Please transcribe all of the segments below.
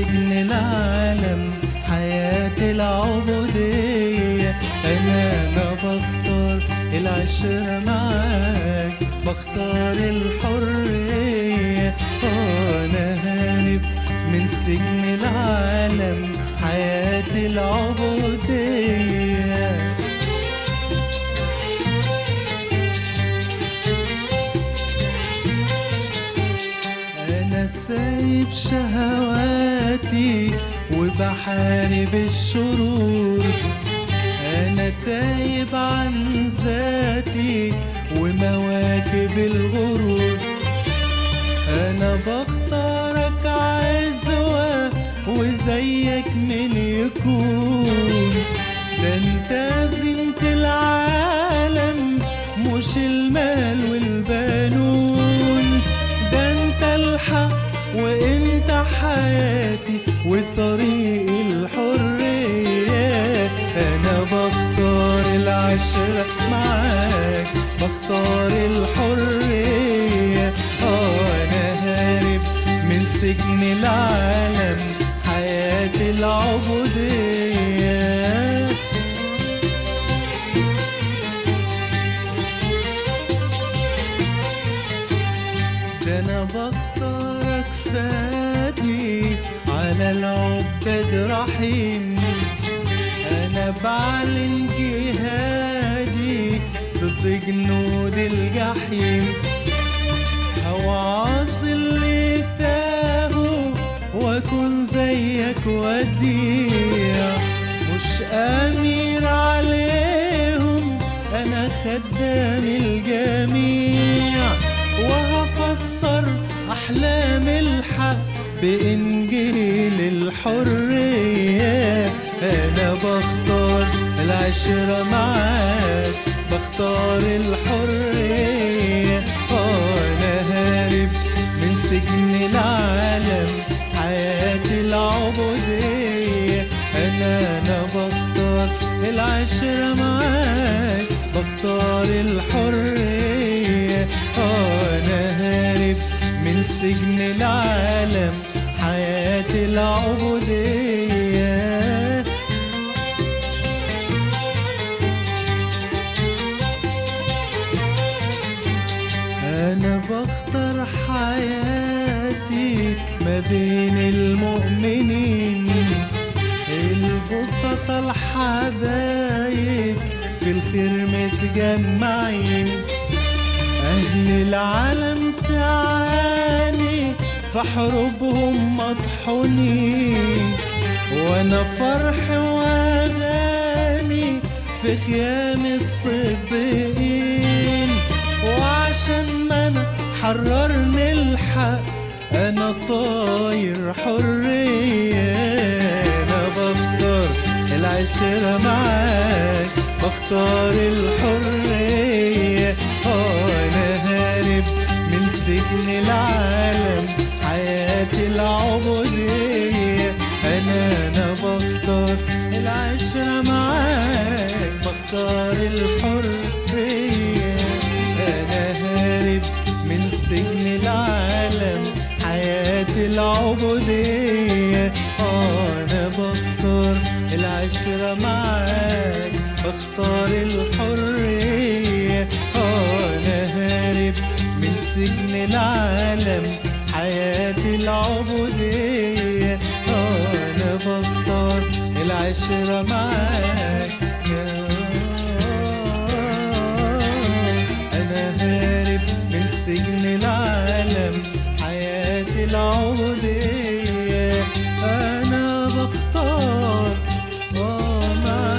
سجن العالم حياة العبودية أنا أنا بختار العشرة معاك بختار الحرية آه، أنا هارب من سجن العالم حياة العبودية أنا سايب شهواتي وبحارب الشرور أنا تايب عن ذاتي ومواكب الغرور أنا بختارك عزوة وزيك من يكون ده انت زينة العالم مش المال والبنون ده انت الحق وانت حياتي وطريق الحرية انا بختار العشرة معاك بختار الحرية اه انا هارب من سجن العالم حياة العبودية ده انا بختارك فادي على العباد رحيم انا بعلن جهادي ضد جنود الجحيم هوعظ اللي تاهوا واكون زيك وديع مش امير عليهم انا خدام الجميع وهفسر احلام الحق بانجيل الحريه انا بختار العشره معاك بختار الحريه اه انا هارب من سجن العالم حياة العبودية أنا أنا بختار العشرة معاك بختار الحرية آه أنا هارب من سجن العالم حياة العبودية أنا بختار حياتي ما بين المؤمنين البسطة الحبايب في الخير متجمعين أهل العالم تعاني في حروبهم مطحونين وأنا فرح وأغاني في خيام الصديقين وعشان ما أنا حررني الحق أنا طاير حرية أنا بختار العشرة معاك بختار الحرية آه أنا هارب من سجن العالم حياة العبودية أنا أنا بختار العشرة معاك بختار الحرية أنا هارب من سجن العالم حياة العبودية آه أنا بختار العشرة معاك بختار الحرية آه أنا هارب من سجن العالم حياة العبودية آه أنا بختار العشرة معاك أنا هارب من سجن العالم حياة العبودية أنا بختار آه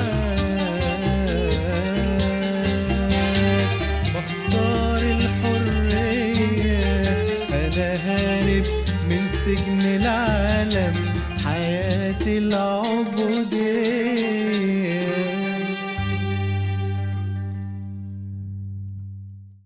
معاك بختار الحرية أنا هارب من سجن العالم حياة العبودية